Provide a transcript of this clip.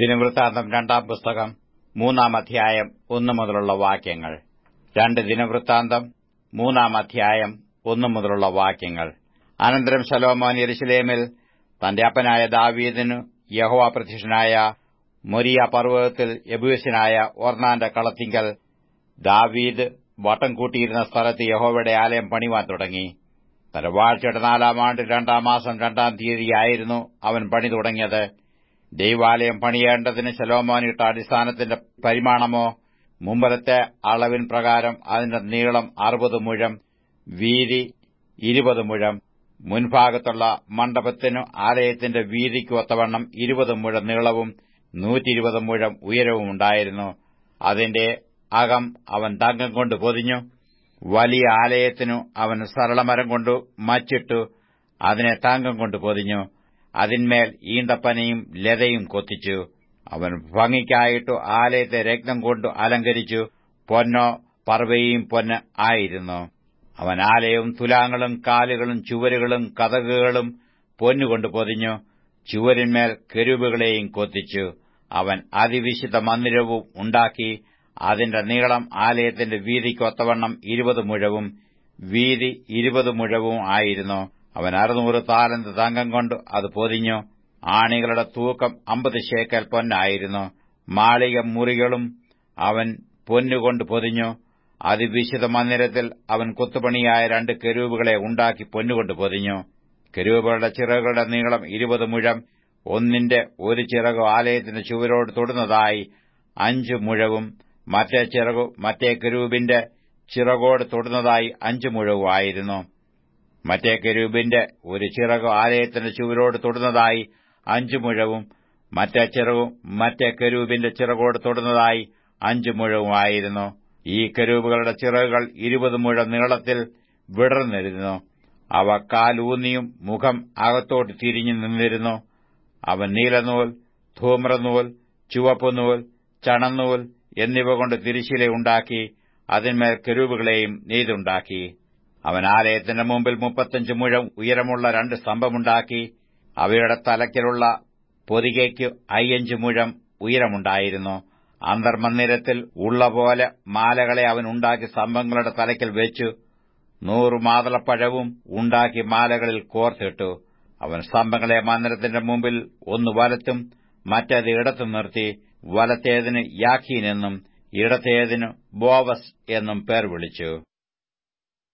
ദിനവൃത്താന്തം രണ്ടാം പുസ്തകം മൂന്നാം അധ്യായം ഒന്നു മുതലുള്ള വാക്യങ്ങൾ രണ്ട് ദിനവൃത്താന്തം മൂന്നാം അധ്യായം ഒന്നു മുതലുള്ള വാക്യങ്ങൾ അനന്തരം ശലോമോൻ യെരുശലേമിൽ തന്റെ അപ്പനായ ദാവീദിനു യഹോവ പ്രത്യക്ഷനായ മൊരിയ പർവ്വതത്തിൽ യബൂസ്യനായ ഒർണാന്റെ കളത്തിങ്കൽ ദാവീദ് വട്ടം കൂട്ടിയിരുന്ന സ്ഥലത്ത് യഹോവയുടെ ആലയം പണിവാൻ തുടങ്ങി തന്റെ വാഴ്ചയുടെ നാലാം ആണ്ട് രണ്ടാം മാസം രണ്ടാം തീയതിയായിരുന്നു അവൻ പണി തുടങ്ങിയത് ദൈവാലയം പണിയേണ്ടതിന് ശലോമോനിട്ട അടിസ്ഥാനത്തിന്റെ പരിമാണമോ മുമ്പലത്തെ അളവിൻ പ്രകാരം അതിന്റെ നീളം അറുപത് മുഴം വീതി ഇരുപത് മുഴം മുൻഭാഗത്തുള്ള മണ്ഡപത്തിനു ആലയത്തിന്റെ വീതിക്ക് ഒത്തവണ്ണം ഇരുപത് മുഴം നീളവും നൂറ്റിയിരുപത് മുഴം ഉയരവും ഉണ്ടായിരുന്നു അതിന്റെ അകം അവൻ തങ്കം കൊണ്ട് പൊതിഞ്ഞു വലിയ ആലയത്തിനു അവൻ സരളമരം കൊണ്ടു മച്ചിട്ടു അതിനെ തങ്കം കൊണ്ട് പൊതിഞ്ഞു അതിന്മേൽ ഈന്തപ്പനയും ലതയും കൊത്തിച്ചു അവൻ ഭംഗിക്കായിട്ടു ആലയത്തെ രത്നം കൊണ്ട് അലങ്കരിച്ചു പൊന്നോ പർവയും പൊന്ന് ആയിരുന്നു അവൻ ആലയവും തുലാങ്ങളും കാലുകളും ചുവരുകളും കതകുകളും പൊന്നുകൊണ്ട് പൊതിഞ്ഞു ചുവരിന്മേൽ കെരൂബുകളെയും കൊത്തിച്ചു അവൻ അതിവിശുദ്ധ മന്ദിരവും ഉണ്ടാക്കി അതിന്റെ നീളം ആലയത്തിന്റെ വീതിക്കൊത്തവണ്ണം ഇരുപത് മുഴവും വീതി ഇരുപത് മുഴവും ആയിരുന്നു അവൻ അറുനൂറ് താലന്ത് തങ്കം കൊണ്ട് അത് പൊതിഞ്ഞു ആണികളുടെ തൂക്കം അമ്പത് ശേക്കൽ പൊന്നായിരുന്നു മാളിക മുറികളും അവൻ പൊന്നുകൊണ്ട് പൊതിഞ്ഞു അതിവിശുദ്ധ മന്ദിരത്തിൽ അവൻ കൊത്തുപണിയായ രണ്ട് കെരൂബുകളെ ഉണ്ടാക്കി പൊന്നുകൊണ്ട് പൊതിഞ്ഞു കെരൂബുകളുടെ ചിറകുകളുടെ നീളം ഇരുപത് മുഴം ഒന്നിന്റെ ഒരു ചിറകു ആലയത്തിന്റെ ചുവരോട് തൊടുന്നതായി അഞ്ച് മുഴവും മറ്റേ ചിറകു മറ്റേ കെരൂബിന്റെ ചിറകോട് തൊടുന്നതായി അഞ്ചു മുഴവുമായിരുന്നു മറ്റേ കെരൂബിന്റെ ഒരു ചിറകു ആലയത്തിന്റെ ചുവരോട് തൊടുന്നതായി അഞ്ചു മുഴവും മറ്റേ ചിറകും മറ്റേ കെരൂബിന്റെ ചിറകോട് തൊടുന്നതായി അഞ്ചു മുഴവുമായിരുന്നു ഈ കെരൂബുകളുടെ ചിറകുകൾ ഇരുപത് മുഴം നീളത്തിൽ വിടർന്നിരുന്നു അവ കാലൂന്നിയും മുഖം അകത്തോട്ട് തിരിഞ്ഞു നിന്നിരുന്നു അവൻ നീലനൂൽ ധൂമ്രനൂൽ ചുവപ്പുനൂൽ ചണനൂൽ എന്നിവ കൊണ്ട് തിരിശില ഉണ്ടാക്കി അതിന്മേൽ കെരൂബുകളെയും നെയ്തുണ്ടാക്കി അവൻ ആലയത്തിന്റെ മുമ്പിൽ മുപ്പത്തഞ്ച് മുഴം ഉയരമുള്ള രണ്ട് സ്തംഭമുണ്ടാക്കി അവയുടെ തലയ്ക്കലുള്ള പൊതികയ്ക്ക് അയ്യഞ്ച് മുഴം ഉയരമുണ്ടായിരുന്നു അന്തർമന്ദിരത്തിൽ ഉള്ള പോലെ മാലകളെ അവൻ ഉണ്ടാക്കി സ്തംഭങ്ങളുടെ തലയ്ക്കൽ വെച്ചു നൂറു മാതളപ്പഴവും ഉണ്ടാക്കി മാലകളിൽ കോർത്തിട്ടു അവൻ സ്തംഭങ്ങളെ മന്ദിരത്തിന്റെ മുമ്പിൽ ഒന്ന് വലത്തും മറ്റേത് ഇടത്തും നിർത്തി വലത്തേതിന് യാഖീൻ എന്നും ഇടത്തേതിന് ബോവസ് എന്നും പേർ വിളിച്ചു